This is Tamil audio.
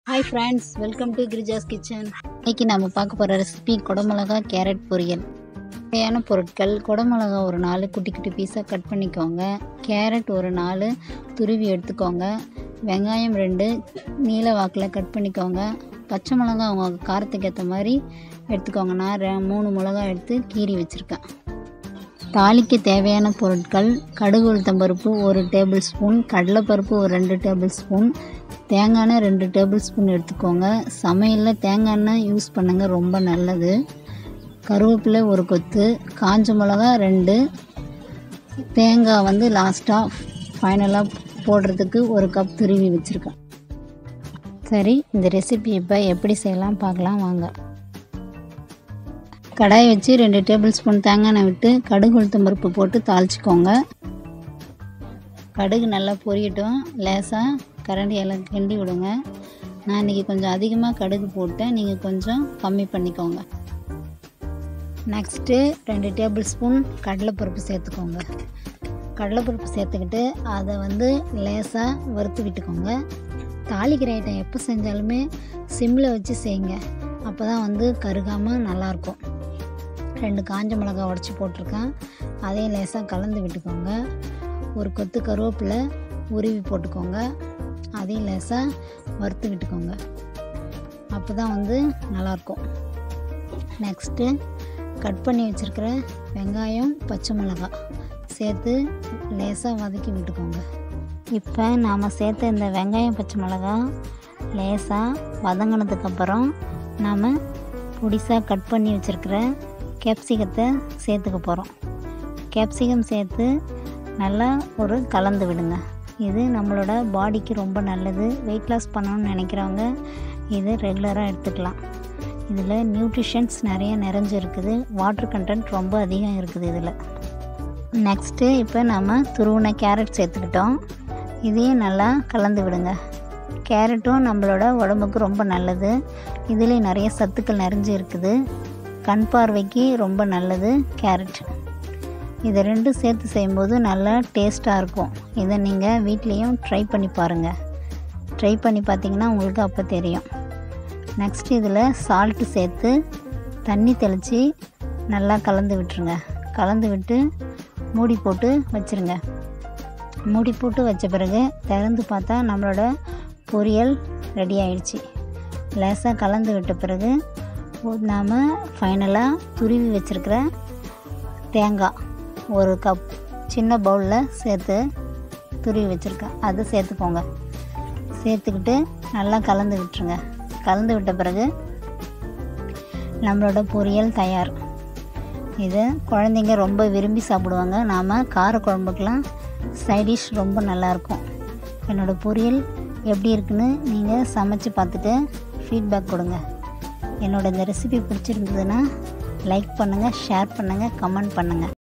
hi friends welcome to Girija's kitchen இன்னைக்கு நம்ம பார்க்க போகிற ரெசிபி குடமிளகா கேரட் பொரியல் தேவையான பொருட்கள் குடமிளகா ஒரு நாலு குட்டி குட்டி பீஸாக கட் பண்ணிக்கோங்க கேரட் ஒரு நாலு துருவி எடுத்துக்கோங்க வெங்காயம் ரெண்டு நீல வாக்கில் கட் பண்ணிக்கோங்க பச்சை மிளகா அவங்க காரத்துக்கு ஏற்ற மாதிரி எடுத்துக்கோங்க நான் ரெ- மூணு மிளகா எடுத்து கீறி வச்சுருக்கேன் தாளிக்கு தேவையான பொருட்கள் கடுகு உளுத்தம்பருப்பு ஒரு டேபிள் ஸ்பூன் கடலைப்பருப்பு ஒரு ரெண்டு டேபிள் ஸ்பூன் தேங்காய் எண்ணெய் ரெண்டு டேபிள் ஸ்பூன் எடுத்துக்கோங்க சமையலில் தேங்காய் எண்ணெய் யூஸ் பண்ணுங்கள் ரொம்ப நல்லது கருவேப்பிலை ஒரு கொத்து காஞ்ச மிளகா ரெண்டு தேங்காய் வந்து லாஸ்ட்டாக ஃபைனலாக போடுறதுக்கு ஒரு கப் துருவி வச்சுருக்கேன் சரி இந்த ரெசிபி இப்போ எப்படி செய்யலாம் பார்க்கலாம் வாங்க கடாய் வச்சு ரெண்டு டேபிள் ஸ்பூன் தேங்காய் எண்ணெய் விட்டு கடுகு உளுத்தம் பருப்பு போட்டு தாளிச்சிக்கோங்க கடுகு நல்லா பொரியட்டும் லேசாக கரண்டியால் கிண்டி விடுங்க நான் இன்றைக்கி கொஞ்சம் அதிகமாக கடுகு போட்டேன் நீங்கள் கொஞ்சம் கம்மி பண்ணிக்கோங்க நெக்ஸ்ட்டு ரெண்டு டேபிள் ஸ்பூன் கடலைப்பருப்பு சேர்த்துக்கோங்க கடலைப்பருப்பு சேர்த்துக்கிட்டு அதை வந்து லேசாக வறுத்து விட்டுக்கோங்க தாளிக்கிற ஐட்டம் எப்போ செஞ்சாலுமே சிம்மில் வச்சு செய்யுங்க அப்போ தான் வந்து கருகாமல் நல்லாயிருக்கும் ரெண்டு காஞ்ச மிளகாய் உடச்சி போட்டிருக்கேன் அதையும் லேசாக கலந்து விட்டுக்கோங்க ஒரு கொத்து கருவேப்பிலை உருவி போட்டுக்கோங்க அதையும் லேசாக வறுத்து விட்டுக்கோங்க அப்போ தான் வந்து நல்லாயிருக்கும் நெக்ஸ்ட்டு கட் பண்ணி வச்சுருக்கிற வெங்காயம் பச்சை மிளகாய் சேர்த்து லேசாக வதக்கி விட்டுக்கோங்க இப்போ நாம் சேர்த்த இந்த வெங்காயம் பச்சை மிளகாய் லேசாக வதங்கினதுக்கப்புறம் நாம் பொடிசாக கட் பண்ணி வச்சுருக்கிற கேப்சிகத்தை சேர்த்துக்க போகிறோம் கேப்சிகம் சேர்த்து நல்லா ஒரு கலந்து விடுங்க இது நம்மளோட பாடிக்கு ரொம்ப நல்லது வெயிட் லாஸ் பண்ணணும்னு நினைக்கிறவங்க இது ரெகுலராக எடுத்துக்கலாம் இதில் நியூட்ரிஷன்ஸ் நிறைய நிறைஞ்சு இருக்குது வாட்டர் கண்டென்ட் ரொம்ப அதிகம் இருக்குது இதில் நெக்ஸ்ட்டு இப்போ நம்ம துருவின கேரட் சேர்த்துக்கிட்டோம் இதையும் நல்லா கலந்து விடுங்க கேரட்டும் நம்மளோட உடம்புக்கு ரொம்ப நல்லது இதுலேயும் நிறைய சத்துக்கள் நிறைஞ்சு இருக்குது கண் பார்வைக்கு ரொம்ப நல்லது கேரட் இதை ரெண்டும் சேர்த்து செய்யும்போது நல்லா டேஸ்ட்டாக இருக்கும் இதை நீங்கள் வீட்லேயும் ட்ரை பண்ணி பாருங்கள் ட்ரை பண்ணி பார்த்தீங்கன்னா உங்களுக்கு அப்போ தெரியும் நெக்ஸ்ட் இதில் சால்ட்டு சேர்த்து தண்ணி தெளித்து நல்லா கலந்து விட்டுருங்க கலந்து விட்டு மூடி போட்டு வச்சுருங்க மூடி போட்டு வச்ச பிறகு திறந்து பார்த்தா நம்மளோட பொரியல் ரெடி ஆயிடுச்சு லேசாக கலந்து விட்ட பிறகு நாம் ஃபைனலாக துருவி வச்சுருக்கிற தேங்காய் ஒரு கப் சின்ன பவுலில் சேர்த்து துருவி வச்சுருக்கேன் அதை சேர்த்துக்கோங்க சேர்த்துக்கிட்டு நல்லா கலந்து விட்டுருங்க கலந்து விட்ட பிறகு நம்மளோட பொரியல் தயார் இது குழந்தைங்க ரொம்ப விரும்பி சாப்பிடுவாங்க நாம் காரக்குழம்புக்கெலாம் சைடிஷ் ரொம்ப நல்லாயிருக்கும் என்னோடய பொரியல் எப்படி இருக்குன்னு நீங்கள் சமைச்சு பார்த்துட்டு ஃபீட்பேக் கொடுங்க என்னோட இந்த ரெசிபி பிடிச்சிருந்ததுன்னா லைக் பண்ணுங்கள் ஷேர் பண்ணுங்கள் கமெண்ட் பண்ணுங்கள்